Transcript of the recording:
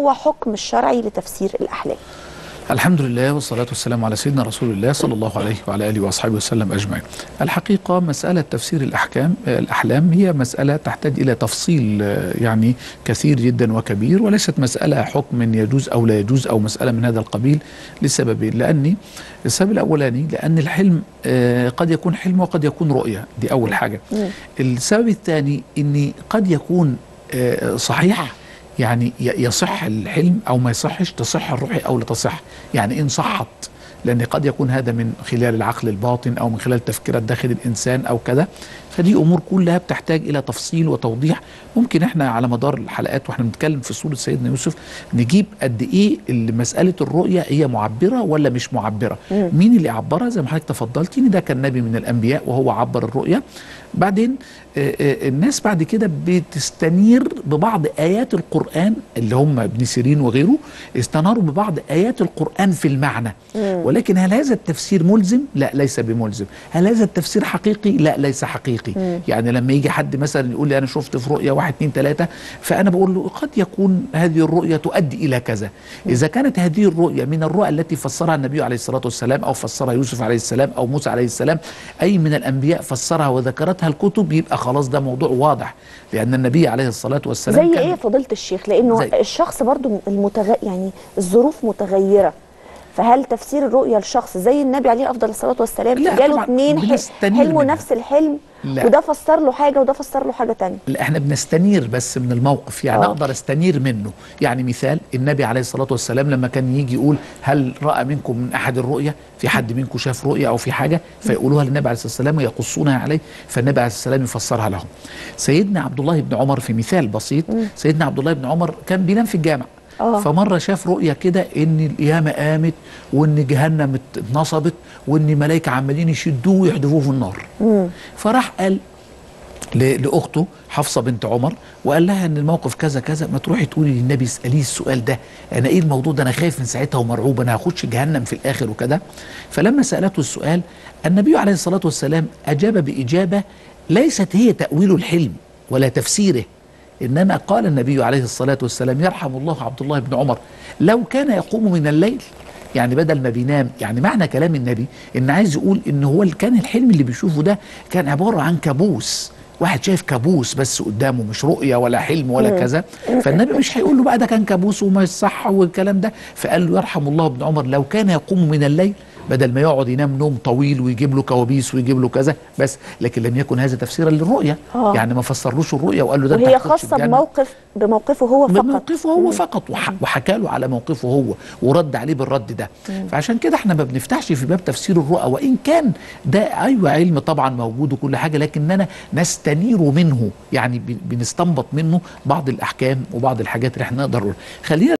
هو حكم الشرعي لتفسير الأحلام الحمد لله والصلاة والسلام على سيدنا رسول الله صلى الله عليه وعلى آله وأصحابه وسلم أجمعين الحقيقة مسألة تفسير الأحكام الأحلام هي مسألة تحتاج إلى تفصيل يعني كثير جدا وكبير وليست مسألة حكم يجوز أو لا يجوز أو مسألة من هذا القبيل لسببين لأني السبب الأولاني لأن الحلم قد يكون حلم وقد يكون رؤية دي أول حاجة السبب الثاني أن قد يكون صحيح يعني يصح الحلم او ما يصحش تصح الرؤيا او لا تصح يعني ان صحت لان قد يكون هذا من خلال العقل الباطن او من خلال تفكيرات داخل الانسان او كذا فدي امور كلها بتحتاج الى تفصيل وتوضيح ممكن احنا على مدار الحلقات واحنا بنتكلم في سوره سيدنا يوسف نجيب قد ايه مساله الرؤيه هي معبره ولا مش معبره مم. مين اللي عبرها زي ما حضرتك تفضلتي ان ده كان نبي من الانبياء وهو عبر الرؤيه بعدين الناس بعد كده بتستنير ببعض ايات القران اللي هم ابن سيرين وغيره استناروا ببعض ايات القران في المعنى مم. ولكن هل هذا التفسير ملزم لا ليس بملزم هل هذا التفسير حقيقي لا ليس حقيقي مم. يعني لما يجي حد مثلا يقول لي انا شفت في رؤيه واحد اتنين تلاته فانا بقول له قد يكون هذه الرؤيه تؤدي الى كذا مم. اذا كانت هذه الرؤيه من الرؤى التي فسرها النبي عليه الصلاه والسلام او فسرها يوسف عليه السلام او موسى عليه السلام اي من الانبياء فسرها وذكرتها الكتب يبقى خلاص ده موضوع واضح لان النبي عليه الصلاه والسلام زي ايه فضيله الشيخ لانه زي الشخص برضو المتغ... يعني الظروف متغيره فهل تفسير الرؤيا لشخص زي النبي عليه افضل الصلاه والسلام جاله اثنين حلموا نفس الحلم لا. وده فسر له حاجه وده فسر له حاجه تانية لا احنا بنستنير بس من الموقف يعني أوه. اقدر استنير منه يعني مثال النبي عليه الصلاه والسلام لما كان يجي يقول هل راى منكم من احد الرؤيا في حد منكم شاف رؤيا او في حاجه فيقولوها للنبي عليه الصلاه والسلام ويقصونها عليه فالنبي عليه الصلاه والسلام يفسرها لهم سيدنا عبد الله بن عمر في مثال بسيط م. سيدنا عبد الله بن عمر كان بينام في الجامع أوه. فمره شاف رؤيه كده ان القيامه قامت وان جهنم اتنصبت وان ملائكه عمالين يشدوه ويحدفوه في النار مم. فراح قال لاخته حفصه بنت عمر وقال لها ان الموقف كذا كذا ما تروحي تقولي للنبي اساليه السؤال ده انا ايه الموضوع ده انا خايف من ساعتها ومرعوب انا هخش جهنم في الاخر وكده فلما سالته السؤال النبي عليه الصلاه والسلام اجاب باجابه ليست هي تاويل الحلم ولا تفسيره انما قال النبي عليه الصلاه والسلام يرحم الله عبد الله بن عمر لو كان يقوم من الليل يعني بدل ما بينام يعني معنى كلام النبي ان عايز يقول ان هو كان الحلم اللي بيشوفه ده كان عباره عن كابوس واحد شايف كابوس بس قدامه مش رؤيه ولا حلم ولا كذا فالنبي مش هيقول له بقى ده كان كابوس وما صح والكلام ده فقال له يرحم الله ابن عمر لو كان يقوم من الليل بدل ما يقعد ينام نوم طويل ويجيب له كوابيس ويجيب له كذا بس لكن لم يكن هذا تفسيرا للرؤيه أوه. يعني ما فسرلوش الرؤيه وقال له ده وهي خاصه بموقف بموقفه هو فقط بموقفه هو فقط وحكى له على موقفه هو ورد عليه بالرد ده مم. فعشان كده احنا ما بنفتحش في باب تفسير الرؤى وان كان ده ايوه علم طبعا موجود وكل حاجه لكننا نستنير منه يعني بنستنبط منه بعض الاحكام وبعض الحاجات اللي احنا نقدر خلينا